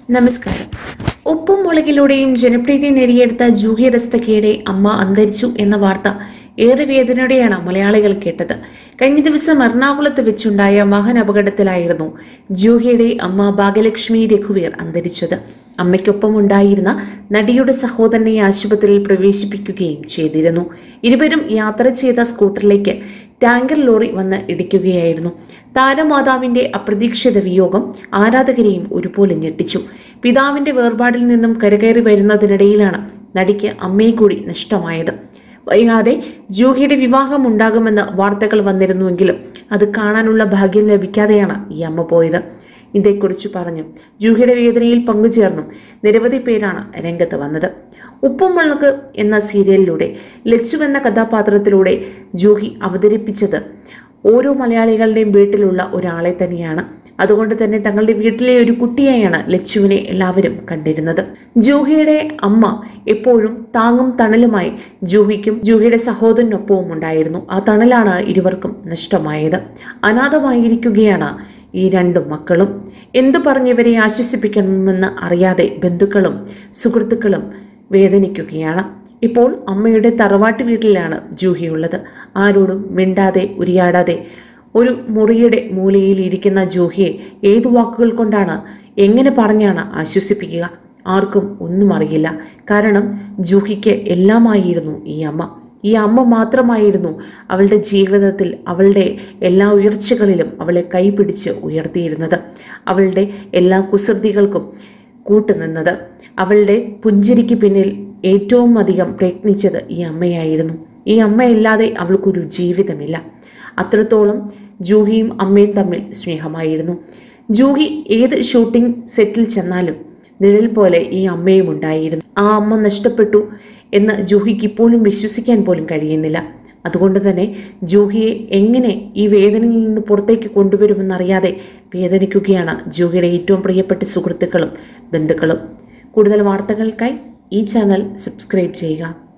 നമസ്കാരം ഉപ്പും മുളകിലൂടെയും ജനപ്രീതി നേടിയെടുത്ത ജൂഹി ദസ്തക്കയുടെ അമ്മ അന്തരിച്ചു എന്ന വാർത്ത ഏറെ വേദനയോടെയാണ് മലയാളികൾ കേട്ടത് കഴിഞ്ഞ ദിവസം എറണാകുളത്ത് വെച്ചുണ്ടായ മഹൻ അപകടത്തിലായിരുന്നു ജൂഹിയുടെ അമ്മ ഭാഗ്യലക്ഷ്മി രഘുവീർ അന്തരിച്ചത് അമ്മയ്ക്കൊപ്പം ഉണ്ടായിരുന്ന നടിയുടെ സഹോദരനെ ആശുപത്രിയിൽ പ്രവേശിപ്പിക്കുകയും ചെയ്തിരുന്നു ഇരുവരും യാത്ര ചെയ്ത സ്കൂട്ടറിലേക്ക് ടാങ്കർ ലോറി വന്ന് ഇടിക്കുകയായിരുന്നു താരമാതാവിന്റെ അപ്രതീക്ഷിത വിയോഗം ആരാധകരെയും ഒരുപോലെ ഞെട്ടിച്ചു പിതാവിന്റെ വേർപാടിൽ നിന്നും കരകയറി വരുന്നതിനിടയിലാണ് നടിക്ക് അമ്മയെ കൂടി നഷ്ടമായത് വൈകാതെ ജൂഹിയുടെ വിവാഹം ഉണ്ടാകുമെന്ന് വാർത്തകൾ വന്നിരുന്നുവെങ്കിലും അത് കാണാനുള്ള ഭാഗ്യം ലഭിക്കാതെയാണ് ഈ അമ്മ പോയത് ഇതേക്കുറിച്ച് പറഞ്ഞു ജൂഹിയുടെ വേദനയിൽ പങ്കുചേർന്നും നിരവധി പേരാണ് രംഗത്ത് വന്നത് ഉപ്പും മുളക് എന്ന സീരിയലിലൂടെ ലച്ചു എന്ന കഥാപാത്രത്തിലൂടെ ജൂഹി അവതരിപ്പിച്ചത് ഓരോ മലയാളികളുടെയും വീട്ടിലുള്ള ഒരാളെ തന്നെയാണ് അതുകൊണ്ട് തന്നെ തങ്ങളുടെ വീട്ടിലെ ഒരു കുട്ടിയായാണ് ലച്ചുവിനെ എല്ലാവരും കണ്ടിരുന്നത് ജൂഹിയുടെ അമ്മ എപ്പോഴും താങ്ങും തണലുമായി ജൂഹിക്കും ജൂഹിയുടെ സഹോദരനൊപ്പവും ഉണ്ടായിരുന്നു ആ തണലാണ് ഇരുവർക്കും നഷ്ടമായത് അനാഥമായിരിക്കുകയാണ് ഈ രണ്ടു മക്കളും എന്തു പറഞ്ഞിവരെ ആശ്വസിപ്പിക്കണമെന്ന് അറിയാതെ ബന്ധുക്കളും സുഹൃത്തുക്കളും വേദനിക്കുകയാണ് ഇപ്പോൾ അമ്മയുടെ തറവാട്ട് വീട്ടിലാണ് ജൂഹിയുള്ളത് ആരോടും മിണ്ടാതെ ഉരിയാടാതെ ഒരു മുറിയുടെ മൂലയിൽ ഇരിക്കുന്ന ജൂഹിയെ ഏതു വാക്കുകൾ കൊണ്ടാണ് എങ്ങനെ പറഞ്ഞാണ് ആശ്വസിപ്പിക്കുക ആർക്കും ഒന്നും അറിയില്ല കാരണം ജൂഹിക്ക് എല്ലാമായിരുന്നു ഈ അമ്മ ഈ അമ്മ മാത്രമായിരുന്നു അവളുടെ ജീവിതത്തിൽ അവളുടെ എല്ലാ ഉയർച്ചകളിലും അവളെ കൈപിടിച്ച് ഉയർത്തിയിരുന്നത് അവളുടെ എല്ലാ കുസൃതികൾക്കും കൂട്ടുനിന്നത് അവളുടെ പുഞ്ചിരിക്ക് പിന്നിൽ ഏറ്റവും അധികം പ്രയത്നിച്ചത് ഈ അമ്മയായിരുന്നു ഈ അമ്മയില്ലാതെ അവൾക്കൊരു ജീവിതമില്ല അത്രത്തോളം ജൂഹിയും അമ്മയും തമ്മിൽ സ്നേഹമായിരുന്നു ജൂഹി ഏത് ഷൂട്ടിംഗ് സെറ്റിൽ ചെന്നാലും നിഴൽ പോലെ ഈ അമ്മയും ഉണ്ടായിരുന്നു ആ അമ്മ നഷ്ടപ്പെട്ടു എന്ന് ജൂഹിക്ക് ഇപ്പോഴും വിശ്വസിക്കാൻ പോലും കഴിയുന്നില്ല അതുകൊണ്ട് തന്നെ ജൂഹിയെ എങ്ങനെ ഈ വേദനയിൽ നിന്ന് പുറത്തേക്ക് കൊണ്ടുവരുമെന്നറിയാതെ വേദനിക്കുകയാണ് ജൂഹിയുടെ ഏറ്റവും പ്രിയപ്പെട്ട സുഹൃത്തുക്കളും ബന്ധുക്കളും കൂടുതൽ വാർത്തകൾക്കായി ഈ ചാനൽ സബ്സ്ക്രൈബ് ചെയ്യുക